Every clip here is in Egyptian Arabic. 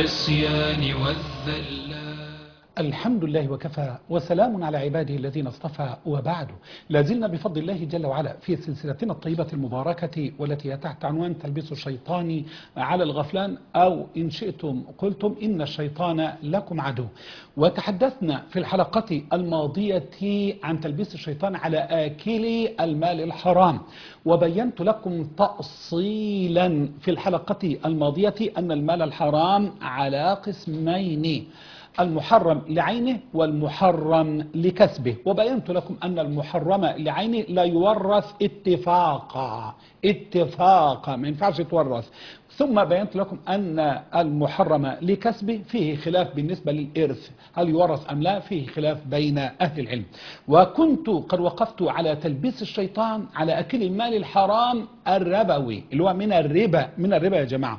والعصيان والذلات الحمد لله وكفى وسلام على عباده الذين اصطفى وبعد لازلنا بفضل الله جل وعلا في سلسلتنا الطيبة المباركة والتي هي تحت عنوان تلبيس الشيطان على الغفلان أو إن شئتم قلتم إن الشيطان لكم عدو وتحدثنا في الحلقة الماضية عن تلبيس الشيطان على آكل المال الحرام وبينت لكم تأصيلا في الحلقة الماضية أن المال الحرام على قسمين المحرم لعينه والمحرم لكسبه وبينت لكم أن المحرم لعينه لا يورث اتفاقا اتفاقا ما ينفعش يتورث ثم بينت لكم أن المحرم لكسبه فيه خلاف بالنسبة للإرث هل يورث أم لا فيه خلاف بين أهل العلم وكنت قد وقفت على تلبيس الشيطان على أكل المال الحرام الربوي اللي هو من الربا من الربا يا جماعة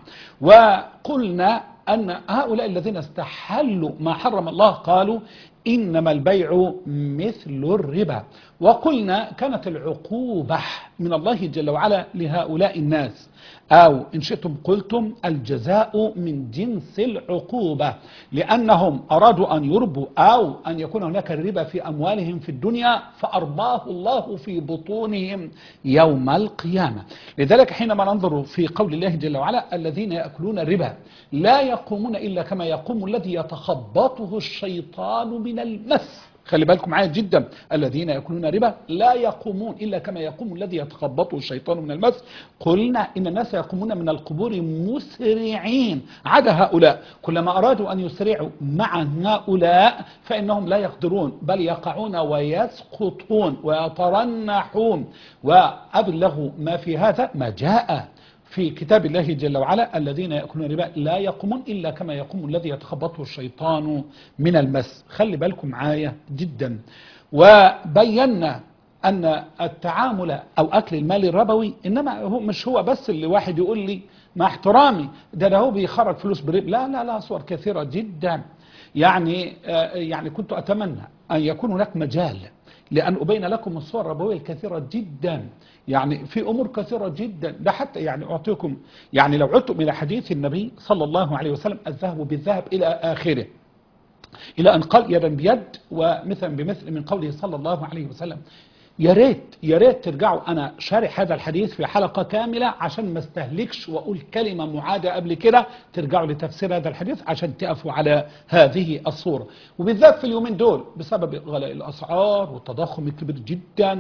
وقلنا أن هؤلاء الذين استحلوا ما حرم الله قالوا إنما البيع مثل الربا وقلنا كانت العقوبة من الله جل وعلا لهؤلاء الناس أو إن شئتم قلتم الجزاء من جنس العقوبة لأنهم أرادوا أن يربوا أو أن يكون هناك الربا في أموالهم في الدنيا فأرباه الله في بطونهم يوم القيامة لذلك حينما ننظر في قول الله جل وعلا الذين يأكلون الربا لا يقومون إلا كما يقوم الذي يتخبطه الشيطان من المس خلي بالكم معايا جدا الذين يأكلون ربا لا يقومون إلا كما يقوم الذي يتخبطه الشيطان من المس قلنا إن الناس يقومون من القبور مسرعين عدا هؤلاء كلما أرادوا أن يسرعوا مع هؤلاء فإنهم لا يقدرون بل يقعون ويسقطون ويترنحون وأبلغ ما في هذا ما جاء في كتاب الله جل وعلا الذين يأكلون الربا لا يقومون إلا كما يقوم الذي يتخبطه الشيطان من المس خلي بالكم معايا جدا وبينا أن التعامل أو أكل المال الربوي إنما هو مش هو بس اللي واحد يقول لي مع احترامي ده ده هو بيخرج فلوس بريب لا لا لا صور كثيرة جدا يعني يعني كنت أتمنى أن يكون هناك مجال لأن أبين لكم الصور الربوية الكثيرة جدا يعني في أمور كثيرة جدا ده حتى يعني أعطيكم يعني لو عدتم إلى حديث النبي صلى الله عليه وسلم الذهب بالذهب إلى آخره إلى أن قال يدا بيد ومثلا بمثل من قوله صلى الله عليه وسلم يا ريت يا ريت ترجعوا انا شارح هذا الحديث في حلقه كامله عشان ما استهلكش واقول كلمه معاده قبل كده ترجعوا لتفسير هذا الحديث عشان تقفوا على هذه الصوره وبالذات في اليومين دول بسبب غلاء الاسعار والتضخم الكبير جدا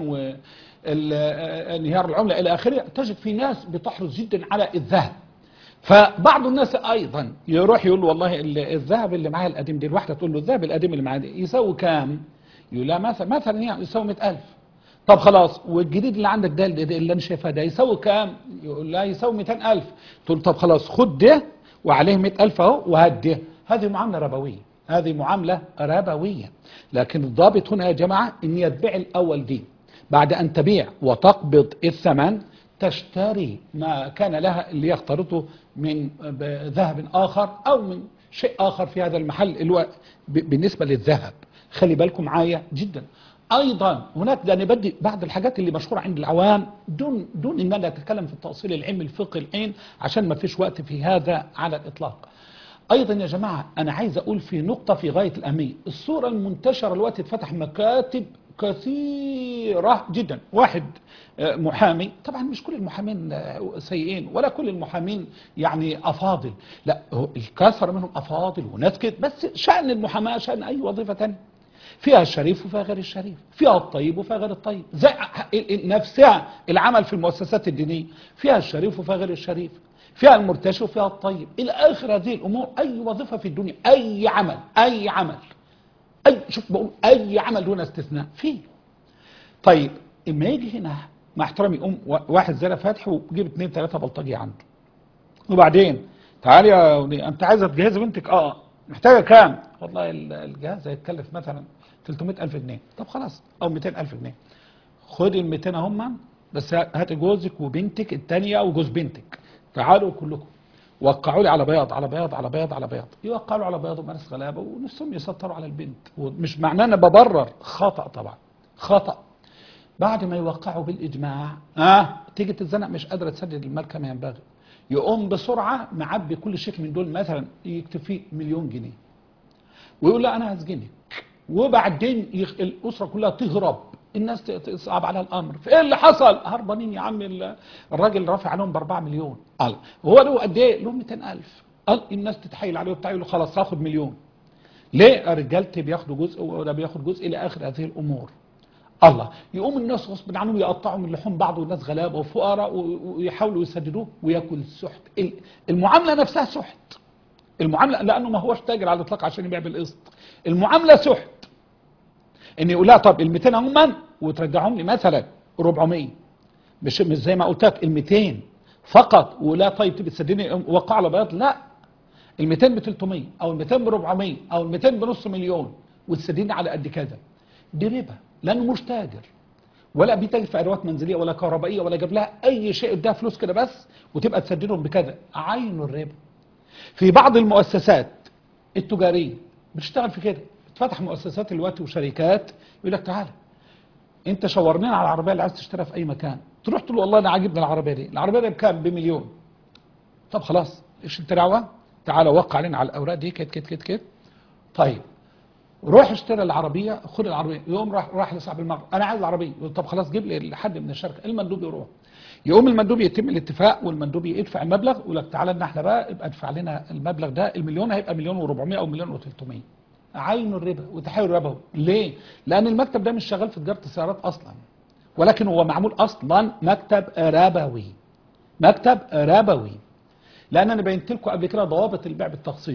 وانهيار العمله الى اخره تجد في ناس بتحرص جدا على الذهب فبعض الناس ايضا يروح يقول له والله الذهب اللي معايا القديم دي الواحده تقول له الذهب القديم اللي معايا يساوي كام؟ يقول لها مثلا مثلا يعني يساوي 100000 طب خلاص والجديد اللي عندك ده اللي انا شايفها ده يساوي كام يقول لا يساوي 200000 تقول طب خلاص خد ده وعليه 100000 اهو وهات ده هذه معامله ربويه هذه معامله ربويه لكن الضابط هنا يا جماعه ان يتبع الاول دي بعد ان تبيع وتقبض الثمن تشتري ما كان لها اللي يختلطه من ذهب اخر او من شيء اخر في هذا المحل اللي هو بالنسبه للذهب خلي بالكم معايا جدا ايضا هناك ده انا بدي بعض الحاجات اللي مشهوره عند العوام دون دون ان انا اتكلم في التاصيل العلمي الفقهي الحين عشان ما فيش وقت في هذا على الاطلاق ايضا يا جماعه انا عايز اقول في نقطه في غايه الاهميه الصوره المنتشره الوقت اتفتح مكاتب كثيره جدا واحد محامي طبعا مش كل المحامين سيئين ولا كل المحامين يعني افاضل لا الكثر منهم افاضل وناس كده بس شان المحاماه شان اي وظيفه ثانيه فيها الشريف وفيها غير الشريف فيها الطيب وفيها غير الطيب زي نفسها العمل في المؤسسات الدينية فيها الشريف وفيها غير الشريف فيها المرتشي وفيها الطيب إلى آخر هذه الأمور أي وظيفة في الدنيا أي عمل أي عمل أي شوف بقول أي عمل دون استثناء فيه طيب اما يجي هنا مع احترامي يقوم واحد زي فاتح وجيب اثنين ثلاثة بلطجي عنده وبعدين تعالي يا ولي انت عايزه تجهزي بنتك اه محتاجه كام والله الجهاز هيتكلف مثلا 300000 جنيه طب خلاص او 200000 جنيه خدي ال 200 هم بس هاتي جوزك وبنتك الثانيه وجوز بنتك تعالوا كلكم وقعوا لي على بياض على بياض على بياض على بياض يوقعوا على بياض ناس غلابه ونفسهم يسطروا على البنت ومش معناه انا ببرر خطا طبعا خطا بعد ما يوقعوا بالاجماع اه تيجي تتزنق مش قادره تسدد المال كما ينبغي يقوم بسرعة معبي كل شيك من دول مثلا يكتب فيه مليون جنيه ويقول لا أنا هسجنك وبعدين يخ... الأسرة كلها تهرب الناس ت- تصعب عليها الأمر فإيه اللي حصل هربانين يا عم ال- الراجل رافع عليهم بأربعة مليون قال هو له قد إيه له 200000 قال الناس تتحايل عليه وبتاع يقول له خلاص هاخد مليون ليه رجالتي بياخدوا جزء ولا بياخد جزء إلى آخر هذه الأمور الله يقوم الناس غصب عنهم يقطعوا من لحوم بعض والناس غلابه وفقراء و- ويحاولوا يسددوه وياكل السحت ال- المعامله نفسها سحت المعامله لانه ما هوش تاجر على الاطلاق عشان يبيع بالقسط المعامله سحت ان يقول لها طب ال 200 هم وترجعهم لي مثلا 400 مش مش زي ما قلت لك ال 200 فقط ولا طيب تبي تسددني وقع على بياض لا ال 200 ب 300 او ال 200 ب 400 او ال 200 بنص مليون وتسددني على قد كذا دي ربا لانه مش تاجر ولا بيتاجر في ادوات منزليه ولا كهربائيه ولا جاب لها اي شيء اداها فلوس كده بس وتبقى تسددهم بكذا عين الربا في بعض المؤسسات التجاريه بتشتغل في كده بتفتح مؤسسات دلوقتي وشركات يقول لك تعالى انت شاورنين على العربيه اللي عايز تشتريها في اي مكان تروح تقول له والله انا عاجبني العربيه دي العربيه دي بكام بمليون طب خلاص ايش انت دعوه تعالى وقع علينا على الاوراق دي كده كده كده كده طيب روح اشتري العربيه خد العربيه يقوم راح راح لصاحب المرة انا عايز العربيه يقول طب خلاص جيب لي حد من الشركه المندوب يروح يقوم المندوب يتم الاتفاق والمندوب يدفع المبلغ يقول لك تعالى ان احنا بقى يبقى ادفع لنا المبلغ ده المليون هيبقى مليون و400 او مليون و300 عين الربا وتحايل الربا ليه؟ لان المكتب ده مش شغال في تجاره السيارات اصلا ولكن هو معمول اصلا مكتب ربوي مكتب ربوي لان انا بينت لكم قبل كده ضوابط البيع بالتقسيط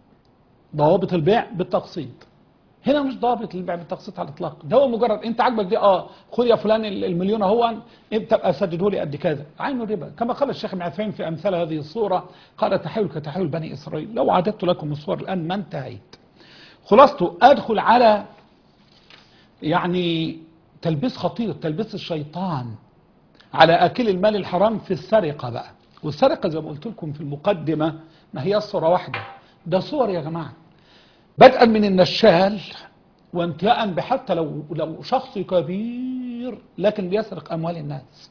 ضوابط البيع بالتقسيط هنا مش ضابط البيع بالتقسيط على الاطلاق ده هو مجرد انت عاجبك دي اه خد يا فلان ال- المليون اهو انت ابقى سدده لي قد كذا عين الربا كما قال الشيخ ابن عثيمين في امثال هذه الصوره قال تحايل كتحايل بني اسرائيل لو عددت لكم الصور الان ما انتهيت خلاصته ادخل على يعني تلبيس خطير تلبيس الشيطان على اكل المال الحرام في السرقه بقى والسرقه زي ما قلت لكم في المقدمه ما هي صوره واحده ده صور يا جماعه بدءا من النشال وانتهاء بحتى لو لو شخص كبير لكن بيسرق اموال الناس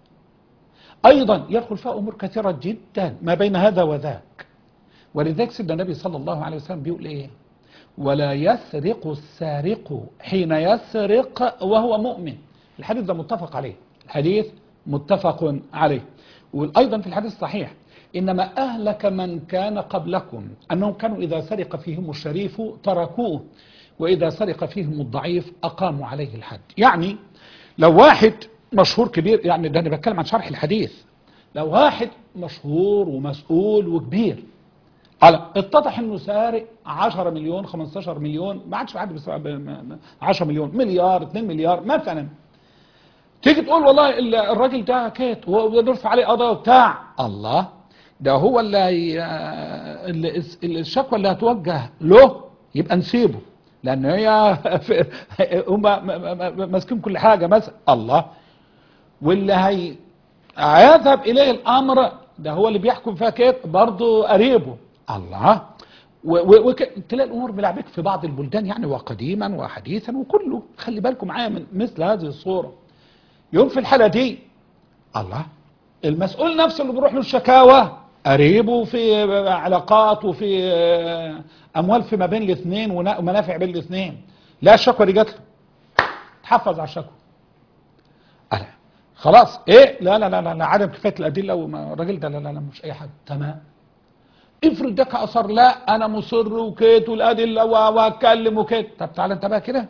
ايضا يدخل فيها امور كثيره جدا ما بين هذا وذاك ولذلك سيدنا النبي صلى الله عليه وسلم بيقول ايه ولا يسرق السارق حين يسرق وهو مؤمن الحديث ده متفق عليه الحديث متفق عليه وايضا في الحديث الصحيح انما اهلك من كان قبلكم انهم كانوا اذا سرق فيهم الشريف تركوه واذا سرق فيهم الضعيف اقاموا عليه الحد يعني لو واحد مشهور كبير يعني ده انا بتكلم عن شرح الحديث لو واحد مشهور ومسؤول وكبير قال اتضح انه سارق 10 مليون 15 مليون ما عادش في حد بيسرق ب- م- م- 10 مليون مليار 2 مليار مثلا تيجي تقول والله ال- الراجل ده كيت ونرفع عليه قضايا وبتاع الله ده هو اللي هي- اللي الس- اللي الشكوى اللي هتوجه له يبقى نسيبه لان هي في- هم م- م- م- ماسكين كل حاجه مثلا الله واللي هي يذهب اليه الامر ده هو اللي بيحكم فيها كده برضه قريبه الله وتلاقي الامور بلعبك في بعض البلدان يعني وقديما وحديثا وكله خلي بالكم معايا من مثل هذه الصوره يوم في الحاله دي الله المسؤول نفسه اللي بيروح له الشكاوى قريبه في علاقات وفي اموال في ما بين الاثنين ونا- ومنافع بين الاثنين لا الشكوى دي جات له تحفظ على الشكوى ألا خلاص ايه لا لا لا لا, لا عدم كفايه الادله وما- الراجل ده لا لا لا مش اي حاجه تمام افرض ده اصر لا انا مصر وكيت والادله و- واتكلم وكيت طب تعالى انت بقى كده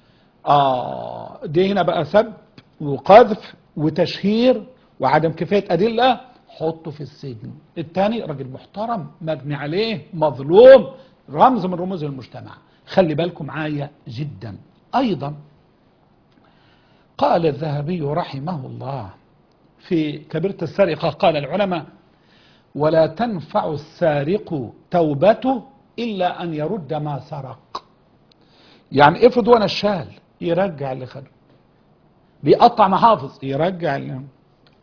اه دي هنا بقى سب وقذف وتشهير وعدم كفايه ادله حطه في السجن الثاني راجل محترم مجني عليه مظلوم رمز من رموز المجتمع خلي بالكم معايا جدا ايضا قال الذهبي رحمه الله في كبيرة السرقة قال العلماء ولا تنفع السارق توبته إلا أن يرد ما سرق يعني افرض وانا الشال يرجع اللي خده بيقطع محافظ يرجع اللي الله.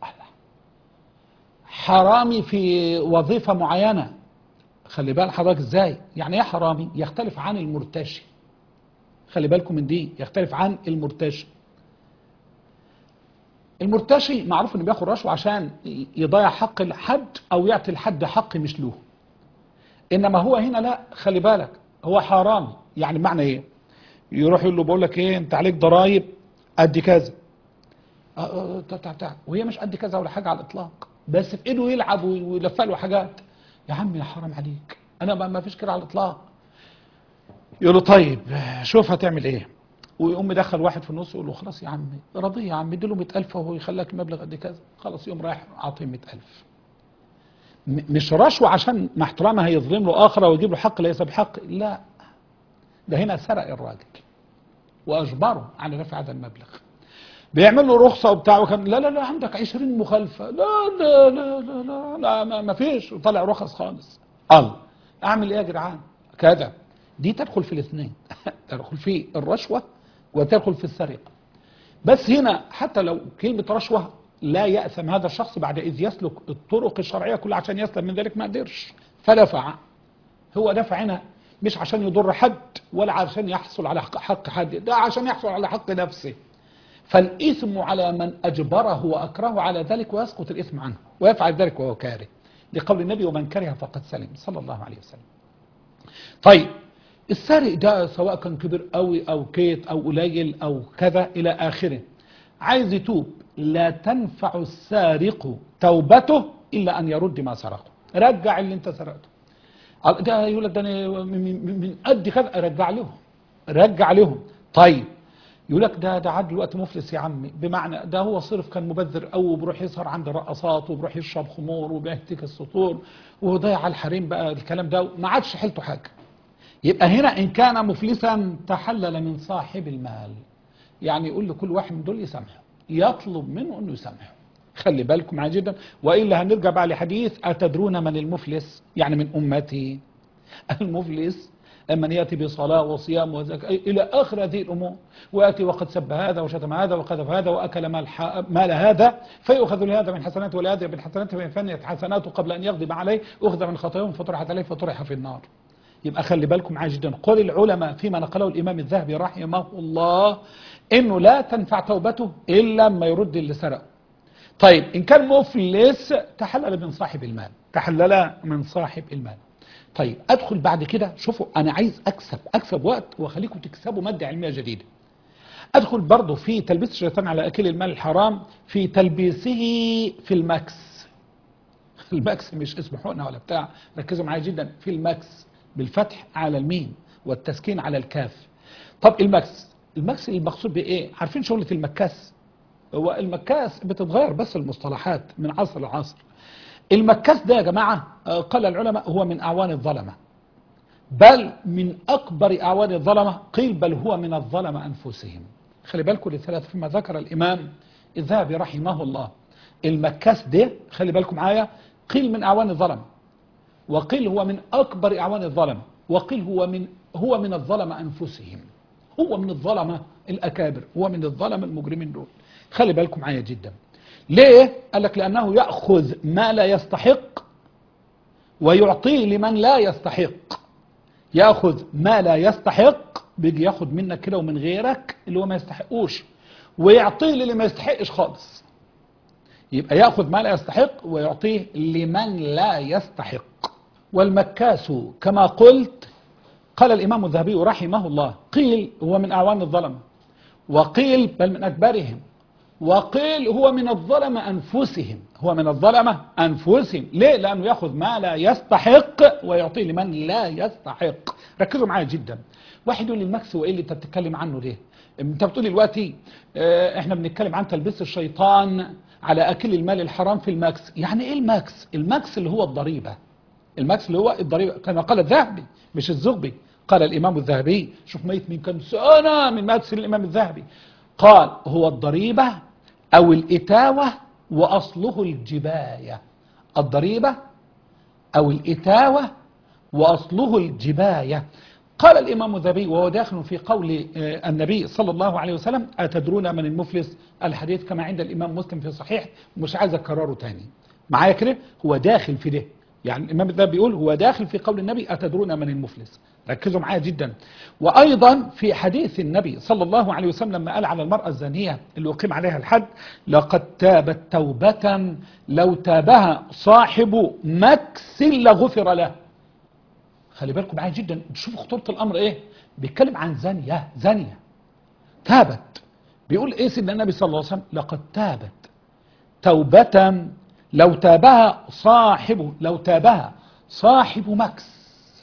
حرامي في وظيفة معينة خلي بال حضرتك ازاي يعني ايه حرامي يختلف عن المرتشي خلي بالكم من دي يختلف عن المرتشي المرتشي معروف انه بياخد رشوه عشان يضيع حق الحد او يعطي الحد حق مش له انما هو هنا لا خلي بالك هو حرامي يعني معنى ايه يروح يقول له بقول لك ايه انت عليك ضرايب قد كذا آه، آه، تع- تع- تع. وهي مش قد كذا ولا حاجه على الاطلاق بس في ايده يلعب وي- ويلفق له حاجات يا عم يا حرام عليك انا ما ما فيش كده على الاطلاق يقول له طيب شوف هتعمل ايه ويقوم مدخل واحد في النص يقول له خلاص يا عمي راضي يا عم اديله 100000 وهو يخليك المبلغ قد كذا خلاص يقوم رايح عاطيه 100000 م- مش رشوه عشان مع احترامها هيظلم له اخره ويجيب له حق ليس بحق لا ده هنا سرق الراجل واجبره على دفع هذا المبلغ بيعمل له رخصه وبتاع وكان لا لا لا عندك 20 مخالفه لا لا لا لا لا, لا ما, ما فيش وطلع رخص خالص الله اعمل ايه يا جدعان كذا دي تدخل في الاثنين تدخل في الرشوه وتدخل في السرقه بس هنا حتى لو كلمه رشوه لا يأثم هذا الشخص بعد إذ يسلك الطرق الشرعية كلها عشان يسلم من ذلك ما قدرش فدفع هو دفع هنا مش عشان يضر حد ولا عشان يحصل على حق- حق حد ده عشان يحصل على حق نفسه فالإثم على من أجبره وأكره على ذلك ويسقط الإثم عنه ويفعل ذلك وهو كاره لقول النبي ومن كره فقد سلم صلى الله عليه وسلم طيب السارق ده سواء كان كبير قوي أو كيت أو قليل أو كذا إلى آخره عايز يتوب لا تنفع السارق توبته إلا أن يرد ما سرقه رجع اللي انت سرقته ده يقول لك ده أنا من- من من قد كذا رجع لهم رجع لهم طيب يقول لك ده ده عاد دلوقتي مفلس يا عمي بمعنى ده هو صرف كان مبذر قوي وبيروح يسهر عند الرقصات وبيروح يشرب خمور وبيهتك السطور وضيع على الحريم بقى الكلام ده ما عادش حيلته حاجه يبقى هنا ان كان مفلسا تحلل من صاحب المال يعني يقول لكل واحد من دول يسامحه يطلب منه انه يسامحه خلي بالكم معايا جدا والا هنرجع بقى لحديث اتدرون من المفلس يعني من امتي المفلس من ياتي بصلاه وصيام وزكاه الى اخر هذه الامور وياتي وقد سب هذا وشتم هذا وقذف هذا واكل مال, ح- مال هذا فيؤخذ لهذا من حسناته ولهذا من حسناته فنيت حسناته قبل ان يغضب عليه اخذ من خطاياهم فطرحت عليه فطرح في النار يبقى خلي بالكم معايا جدا قول العلماء فيما نقله الامام الذهبي رحمه الله انه لا تنفع توبته الا لما يرد اللي سرقه طيب ان كان مفلس تحلل من صاحب المال تحلل من صاحب المال طيب ادخل بعد كده شوفوا انا عايز اكسب اكسب وقت واخليكم تكسبوا ماده علميه جديده ادخل برضه في تلبيس الشيطان على اكل المال الحرام في تلبيسه في المكس المكس مش اسم حقنه ولا بتاع ركزوا معايا جدا في المكس بالفتح على الميم والتسكين على الكاف طب المكس المكس المقصود بايه عارفين شغله المكاس هو المكاس بتتغير بس المصطلحات من عصر لعصر المكاس ده يا جماعه آه، قال العلماء هو من اعوان الظلمه بل من أكبر أعوان الظلمة قيل بل هو من الظلمة أنفسهم خلي بالكم لثلاث فيما ذكر الإمام الذهبي رحمه الله المكاس ده خلي بالكم معايا قيل من أعوان الظلمة وقيل هو من أكبر أعوان الظلمة وقيل هو من هو من الظلمة أنفسهم هو من الظلمة الأكابر هو من الظلمة المجرمين دول خلي بالكم معايا جدا ليه؟ قال لك لأنه يأخذ ما لا يستحق ويعطيه لمن لا يستحق ياخذ ما لا يستحق بيجي ياخد منك كده ومن غيرك اللي هو ما يستحقوش ويعطيه للي ما يستحقش خالص يبقى ياخذ ما لا يستحق ويعطيه لمن لا يستحق والمكاس كما قلت قال الامام الذهبي رحمه الله قيل هو من اعوان الظلم وقيل بل من اكبرهم وقيل هو من الظلمة أنفسهم هو من الظلمة أنفسهم ليه؟ لأنه يأخذ ما لا يستحق ويعطيه لمن لا يستحق ركزوا معايا جدا واحد يقول لي المكس هو إيه اللي أنت بتتكلم عنه ليه؟ أنت بتقول لي دلوقتي آه، إحنا بنتكلم عن تلبيس الشيطان على أكل المال الحرام في المكس يعني إيه المكس؟ المكس اللي هو الضريبة المكس اللي هو الضريبة كما قال الذهبي مش الزغبي قال الإمام الذهبي شوف ميت من كم سنة من مات سن الإمام الذهبي قال هو الضريبة أو الإتاوة وأصله الجباية الضريبة أو الإتاوة وأصله الجباية قال الإمام الذهبي وهو داخل في قول آه، النبي صلى الله عليه وسلم أتدرون من المفلس الحديث كما عند الإمام مسلم في صحيح مش عايز أكرره تاني معايا كده هو داخل في ده يعني الإمام الذهبي بيقول هو داخل في قول النبي أتدرون من المفلس ركزوا معايا جدا وأيضا في حديث النبي صلى الله عليه وسلم لما قال على المرأة الزانية اللي أقيم عليها الحد لقد تابت توبة لو تابها صاحب مكس لغفر له خلي بالكم معايا جدا شوفوا خطورة الأمر إيه بيتكلم عن زانية زانية تابت بيقول إيه سيدنا النبي صلى الله عليه وسلم لقد تابت توبة لو تابها صاحب لو تابها صاحب مكس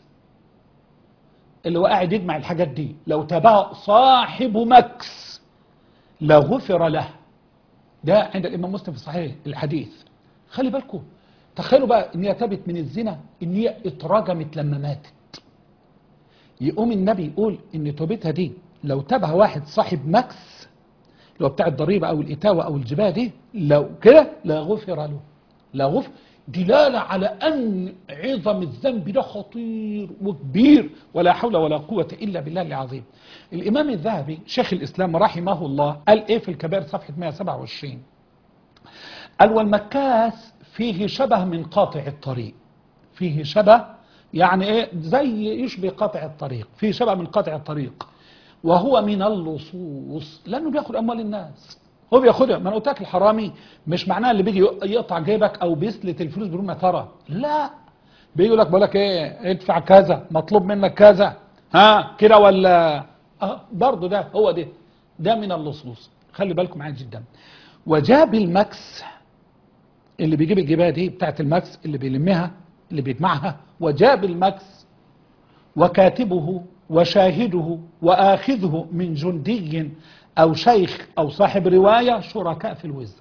اللي هو قاعد يجمع الحاجات دي لو تابها صاحب مكس لغفر له ده عند الإمام مسلم في صحيح الحديث خلي بالكم تخيلوا بقى ان هي تابت من الزنا ان هي اترجمت لما ماتت يقوم النبي يقول ان توبتها دي لو تابها واحد صاحب مكس لو بتاع الضريبة او الاتاوة او الجباية دي لو كده لا غفر له لا غفر دلالة على أن عظم الذنب ده خطير وكبير ولا حول ولا قوة إلا بالله العظيم الإمام الذهبي شيخ الإسلام رحمه الله قال إيه في الكبائر صفحة 127 قال والمكاس فيه شبه من قاطع الطريق فيه شبه يعني إيه زي يشبه قاطع الطريق فيه شبه من قاطع الطريق وهو من اللصوص لأنه بياخد أموال الناس هو بياخدها ما انا قلت لك الحرامي مش معناه اللي بيجي يقطع جيبك او بيسلت الفلوس بدون ما ترى لا بيجي يقول لك بقول لك ايه ادفع كذا مطلوب منك كذا ها كده ولا اه برضه ده هو ده ده من اللصوص خلي بالكم معايا جدا وجاب المكس اللي بيجيب الجبايه دي بتاعت المكس اللي بيلمها اللي بيجمعها وجاب المكس وكاتبه وشاهده واخذه من جندي أو شيخ أو صاحب رواية شركاء في الوزر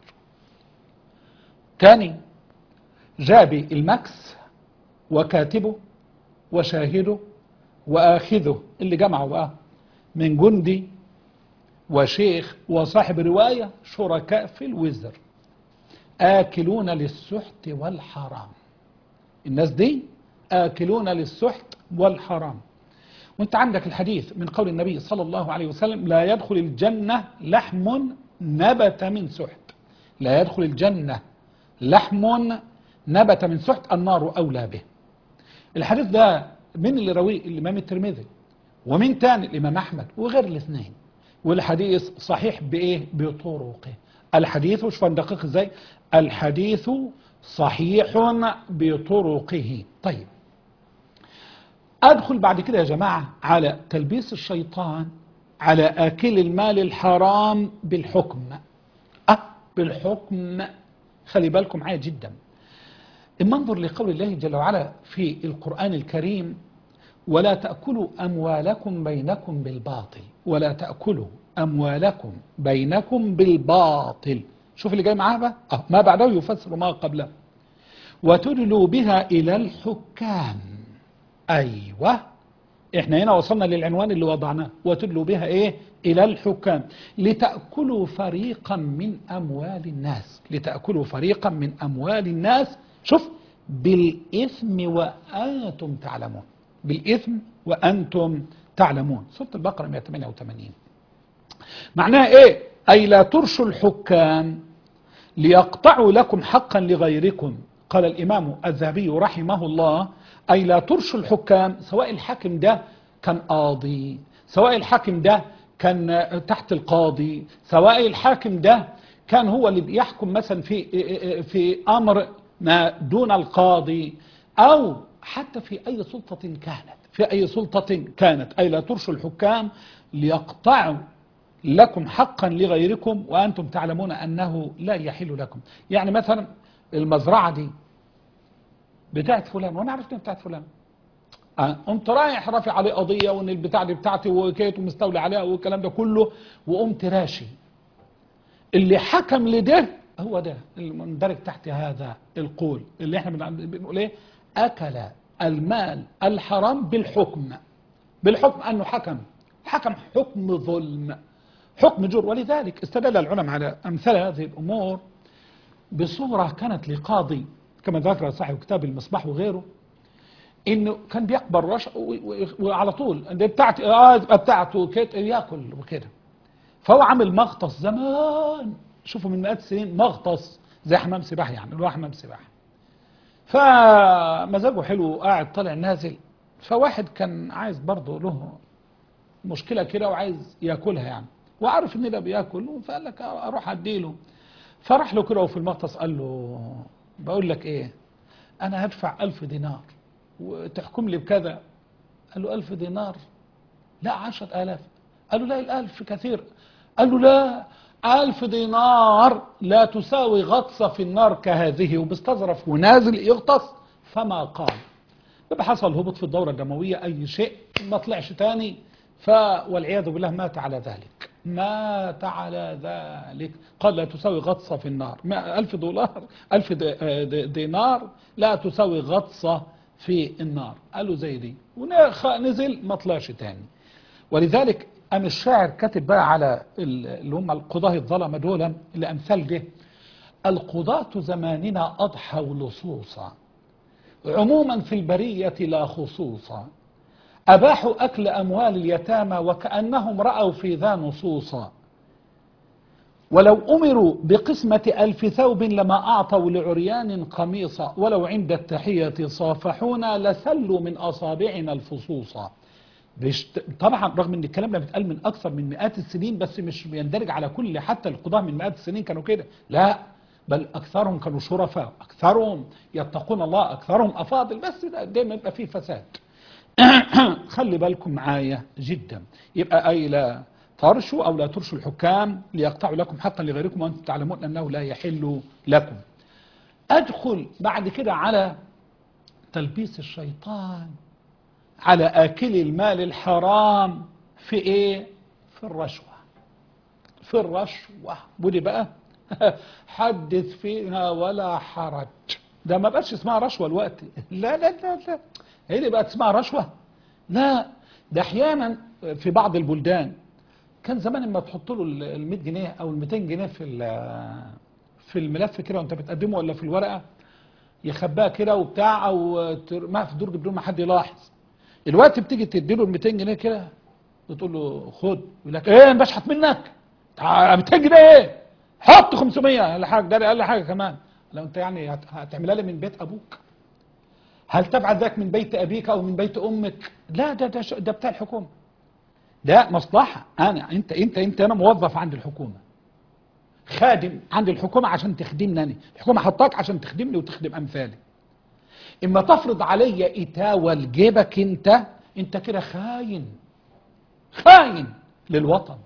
تاني جابي المكس وكاتبه وشاهده وآخذه اللي جمعه بقى من جندي وشيخ وصاحب رواية شركاء في الوزر آكلون للسحت والحرام الناس دي آكلون للسحت والحرام وانت عندك الحديث من قول النبي صلى الله عليه وسلم لا يدخل الجنة لحم نبت من سحت لا يدخل الجنة لحم نبت من سحت النار أولى به الحديث ده من اللي رويه الإمام الترمذي ومن تاني الإمام أحمد وغير الاثنين والحديث صحيح بإيه بطرقه الحديث شوف دقيق ازاي الحديث صحيح بطرقه طيب أدخل بعد كده يا جماعة على تلبيس الشيطان على آكل المال الحرام بالحكم أه بالحكم خلي بالكم معايا جدا اما انظر لقول الله جل وعلا في القرآن الكريم ولا تأكلوا أموالكم بينكم بالباطل ولا تأكلوا أموالكم بينكم بالباطل شوف اللي جاي معاه بقى أه ما بعده يفسر ما قبله وتدلوا بها إلى الحكام أيوة احنا هنا وصلنا للعنوان اللي وضعناه وتدلوا بها ايه الى الحكام لتأكلوا فريقا من اموال الناس لتأكلوا فريقا من اموال الناس شوف بالإثم وأنتم تعلمون بالإثم وأنتم تعلمون سورة البقرة 188 معناها ايه اي لا ترشوا الحكام ليقطعوا لكم حقا لغيركم قال الامام الذهبي رحمه الله أي لا ترشوا الحكام سواء الحاكم ده كان قاضي سواء الحاكم ده كان تحت القاضي سواء الحاكم ده كان هو اللي بيحكم مثلا في في أمر ما دون القاضي أو حتى في أي سلطة كانت في أي سلطة كانت أي لا ترشوا الحكام ليقطعوا لكم حقا لغيركم وأنتم تعلمون أنه لا يحل لكم يعني مثلا المزرعة دي بتاعت فلان وانا عرفت ان بتاعت فلان أه. قمت رايح رافع عليه قضيه وان البتاع دي بتاعتي وكيت ومستولي عليها والكلام ده كله وقمت راشي اللي حكم لده هو ده المندرج تحت هذا القول اللي احنا بنقول ايه اكل المال الحرام بالحكم بالحكم انه حكم حكم حكم ظلم حكم جور ولذلك استدل العلماء على امثال هذه الامور بصوره كانت لقاضي كما ذكر صاحب كتاب المصباح وغيره انه كان بيقبل رشا وعلى طول ده بتاعتي اه بتاعته كده ياكل وكده فهو عامل مغطس زمان شوفوا من مئات السنين مغطس زي حمام سباحه يعني اللي هو حمام سباحه فمزاجه حلو وقاعد طالع نازل فواحد كان عايز برضه له مشكلة كده وعايز ياكلها يعني وعارف ان ده بياكل فقال لك اروح اديله فراح له كده وفي المغطس قال له بقول لك ايه انا هدفع ألف دينار وتحكم لي بكذا قال له ألف دينار لا عشرة آلاف قال له لا الألف كثير قال له لا ألف دينار لا تساوي غطسة في النار كهذه وبيستظرف ونازل يغطس فما قام يبقى حصل هبوط في الدورة الدموية أي شيء ما طلعش تاني ف والعياذ بالله مات على ذلك مات على ذلك قال لا تساوي غطسة في النار ما- ألف دولار ألف دي- آه دي- دينار لا تساوي غطسة في النار قالوا زي دي ونزل ما طلعش تاني ولذلك قام الشاعر كاتب بقى على ال- اللي هم القضاة الظلمة دول الأمثال دي القضاة زماننا أضحوا لصوصا عموما في البرية لا خصوصا أباحوا أكل أموال اليتامى وكأنهم رأوا في ذا نصوصا ولو أمروا بقسمة ألف ثوب لما أعطوا لعريان قميصا ولو عند التحية صافحونا لسلوا من أصابعنا الفصوصا بيشت... طبعا رغم ان الكلام ده بيتقال من اكثر من مئات السنين بس مش بيندرج على كل حتى القضاة من مئات السنين كانوا كده لا بل اكثرهم كانوا شرفاء اكثرهم يتقون الله اكثرهم افاضل بس ده دايما يبقى فيه فساد خلي بالكم معايا جدا يبقى اي لا ترشوا او لا ترشوا الحكام ليقطعوا لكم حقا لغيركم وانتم تعلمون انه لا يحل لكم ادخل بعد كده على تلبيس الشيطان على آكل المال الحرام في إيه؟ في الرشوة في الرشوة ودي بقى حدث فيها ولا حرج ده ما بقاش اسمها رشوة الوقت لا لا لا لا هي اللي بقت اسمها رشوة لا ده احيانا في بعض البلدان كان زمان لما تحط له ال 100 جنيه او ال 200 جنيه في ال- في الملف كده وانت بتقدمه ولا في الورقه يخباها كده وبتاع او ترميها في الدرج بدون ما حد يلاحظ الوقت بتيجي تدي له ال 200 جنيه كده وتقول له خد يقول لك ايه بشحت منك تع- 200 جنيه ايه حط 500 ولا حاجه ده اقل حاجه كمان لو انت يعني هت- هتعملها لي من بيت ابوك هل تبعت ذاك من بيت ابيك او من بيت امك لا ده ده, ش- ده بتاع الحكومه ده مصلحه انا انت انت انت انا موظف عند الحكومه خادم عند الحكومه عشان تخدمني انا الحكومه حطاك عشان تخدمني وتخدم امثالي اما تفرض عليا اتاوه لجيبك انت انت كده خاين خاين للوطن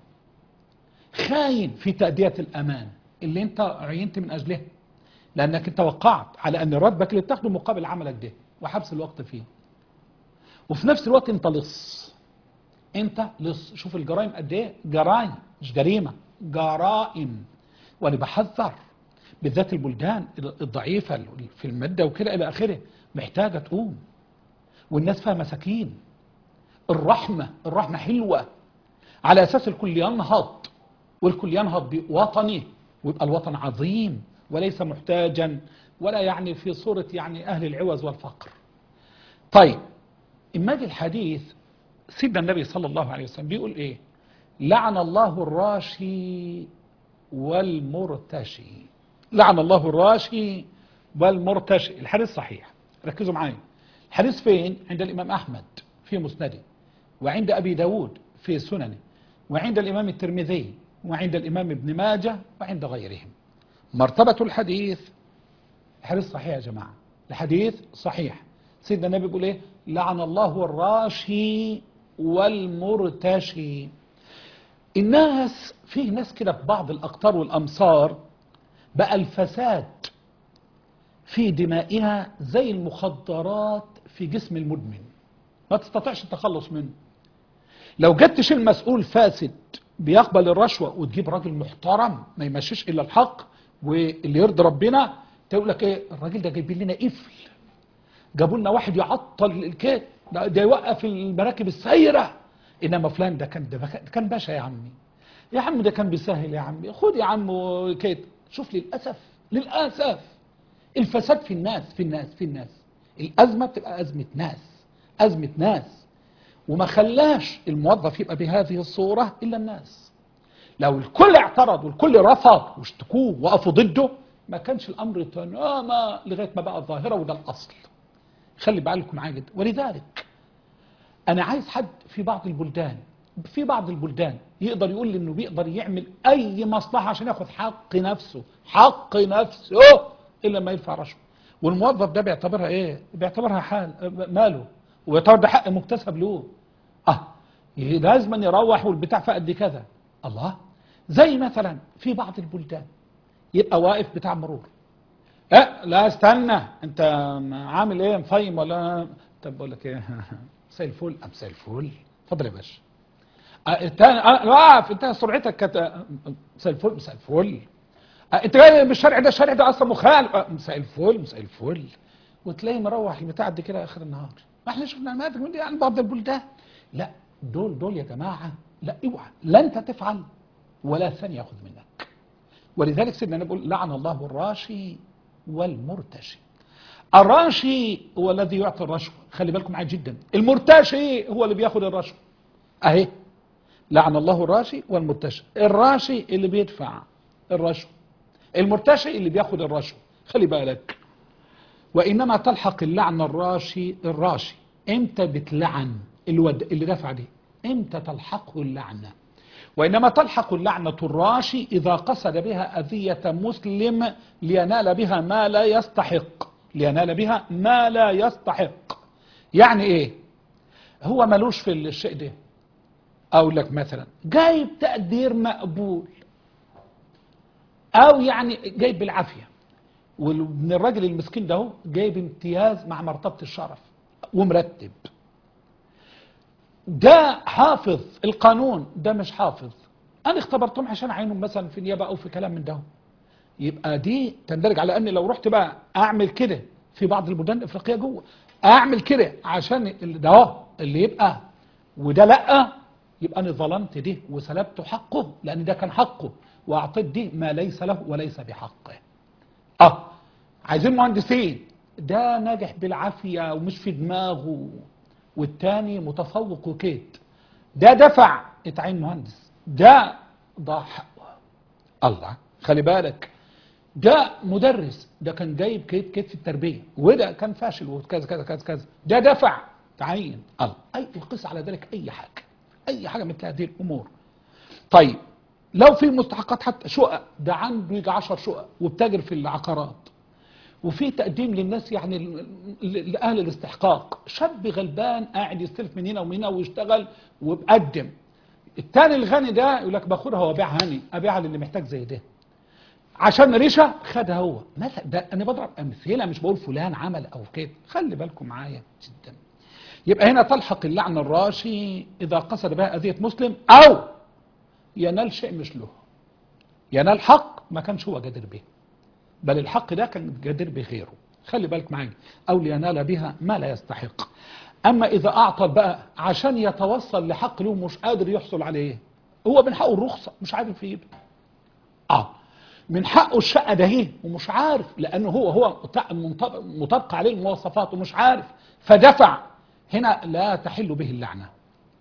خاين في تأدية الأمان اللي انت عينت من أجلها لأنك انت وقعت على أن راتبك اللي بتاخده مقابل عملك ده وحبس الوقت فيه وفي نفس الوقت انت لص انت لص شوف الجرائم قد ايه جرائم مش جريمة جرائم وانا بحذر بالذات البلدان الضعيفة في المادة وكده إلى آخره محتاجة تقوم والناس فيها مساكين الرحمة الرحمة حلوة على أساس الكل ينهض والكل ينهض بوطنه ويبقى الوطن عظيم وليس محتاجا ولا يعني في صورة يعني أهل العوز والفقر طيب إما دي الحديث سيدنا النبي صلى الله عليه وسلم بيقول إيه لعن الله الراشي والمرتشي لعن الله الراشي والمرتشي الحديث صحيح ركزوا معايا الحديث فين عند الإمام أحمد في مسنده وعند أبي داود في سننه وعند الإمام الترمذي وعند الإمام ابن ماجه وعند غيرهم مرتبة الحديث الحديث صحيح يا جماعة الحديث صحيح سيدنا النبي بيقول ايه لعن الله الراشي والمرتشي الناس فيه ناس كده في بعض الأقطار والأمصار بقى الفساد في دمائها زي المخدرات في جسم المدمن ما تستطيعش التخلص منه لو جت تشيل مسؤول فاسد بيقبل الرشوة وتجيب راجل محترم ما يمشيش إلا الحق واللي يرضي ربنا تقول لك ايه الراجل ده جايبين لنا قفل جابوا لنا واحد يعطل الكيت ده, ده يوقف المراكب السايره انما فلان ده كان ده كان باشا يا عمي يا عم ده كان بيسهل يا عمي خد يا عم كيت شوف للاسف للاسف الفساد في الناس في الناس في الناس الازمه بتبقى ازمه ناس ازمه ناس وما خلاش الموظف يبقى بهذه الصوره الا الناس لو الكل اعترض والكل رفض واشتكوه وقفوا ضده ما كانش الامر تماما لغايه ما بقى الظاهره وده الاصل خلي بالكم معايا جدا ولذلك انا عايز حد في بعض البلدان في بعض البلدان يقدر يقول لي انه بيقدر يعمل اي مصلحه عشان ياخد حق نفسه حق نفسه الا ما يدفع رشوه والموظف ده بيعتبرها ايه بيعتبرها حال ماله ويعتبر ده حق مكتسب له اه لازم أن يروح والبتاع في قد كذا الله زي مثلا في بعض البلدان يبقى واقف بتاع مرور اه لا استنى انت عامل ايه مفيم ولا طب بقول لك ايه مساء الفل ام مساء الفل اتفضل يا باشا اه التاني اه واقف انت سرعتك كانت مساء الفل مساء الفل اه انت جاي من الشارع ده الشارع ده اصلا مخالف اه مساء الفل مساء الفل وتلاقيه مروح البتاع قد كده اخر النهار ما احنا شفنا نماذج من دي يعني بعض البلدان لا دول دول يا جماعه لا اوعى لا انت تفعل ولا الثاني ياخذ منك ولذلك سيدنا نقول لعن الله الراشي والمرتشي الراشي هو الذي يعطي الرشوة خلي بالكم معايا جدا المرتشي هو اللي بياخد الرشوة اهي لعن الله الراشي والمرتشي الراشي اللي بيدفع الرشوة المرتشي اللي بياخد الرشوة خلي بالك وإنما تلحق اللعنة الراشي الراشي امتى بتلعن الود اللي دفع دي امتى تلحقه اللعنة وإنما تلحق اللعنة الراشي إذا قصد بها أذية مسلم لينال بها ما لا يستحق لينال بها ما لا يستحق يعني إيه هو ملوش في الشيء ده أقول لك مثلا جايب تقدير مقبول أو يعني جايب بالعافية ومن الراجل المسكين ده هو جايب امتياز مع مرتبة الشرف ومرتب ده حافظ القانون ده مش حافظ انا اختبرتهم عشان اعينهم مثلا في نيابه او في كلام من ده يبقى دي تندرج على ان لو رحت بقى اعمل كده في بعض البلدان الافريقيه جوه اعمل كده عشان ده اهو اللي يبقى وده لا يبقى انا ظلمت دي وسلبت حقه لان ده كان حقه واعطيت دي ما ليس له وليس بحقه اه عايزين مهندسين ده ناجح بالعافيه ومش في دماغه والتاني متفوق وكيت ده دفع اتعين مهندس ده ضاع حقه الله خلي بالك ده مدرس ده كان جايب كيت كيت في التربيه وده كان فاشل وكذا كذا كذا كذا ده دفع تعين الله اي قص على ذلك اي حاجه اي حاجه مثل هذه الامور طيب لو في مستحقات حتى شقق ده عنده يجي 10 شقق وبتاجر في العقارات وفي تقديم للناس يعني لأهل الاستحقاق شاب غلبان قاعد يستلف من هنا ومن هنا ويشتغل وبقدم التاني الغني ده يقول لك باخدها وابيعها هني ابيعها للي محتاج زي ده عشان ريشه خدها هو مثلا ده انا بضرب امثله مش بقول فلان عمل او كده خلي بالكم معايا جدا يبقى هنا تلحق اللعنه الراشي اذا قصد بها اذيه مسلم او ينال شيء مش له ينال حق ما كانش هو قادر به بل الحق ده كان جدير بغيره خلي بالك معايا او لينال بها ما لا يستحق اما اذا اعطى بقى عشان يتوصل لحق له مش قادر يحصل عليه هو من حقه الرخصه مش عارف يجيبها اه من حقه الشقه ده هي ومش عارف لانه هو هو مطابق عليه المواصفات ومش عارف فدفع هنا لا تحل به اللعنه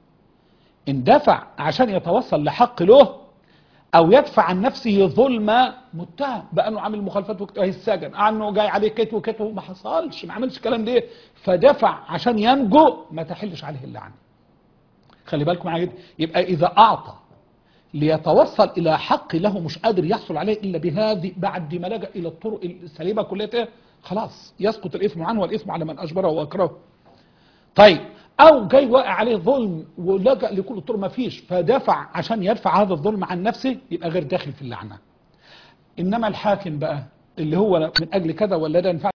ان دفع عشان يتوصل لحق له او يدفع عن نفسه ظلم متهم بانه عامل مخالفات وكت اهي السجن عنه جاي عليه كت وكت ما حصلش ما عملش الكلام ده فدفع عشان ينجو ما تحلش عليه اللعنه خلي بالكم معايا جدا يبقى اذا اعطى ليتوصل الى حق له مش قادر يحصل عليه الا بهذه بعد ما لجا الى الطرق السليمه كلها خلاص يسقط الاثم عنه والاثم على من اجبره واكرهه طيب او جاي واقع عليه ظلم ولجأ لكل الطرق ما فيش فدفع عشان يدفع هذا الظلم عن نفسه يبقى غير داخل في اللعنة انما الحاكم بقى اللي هو من اجل كذا ولا ده ينفع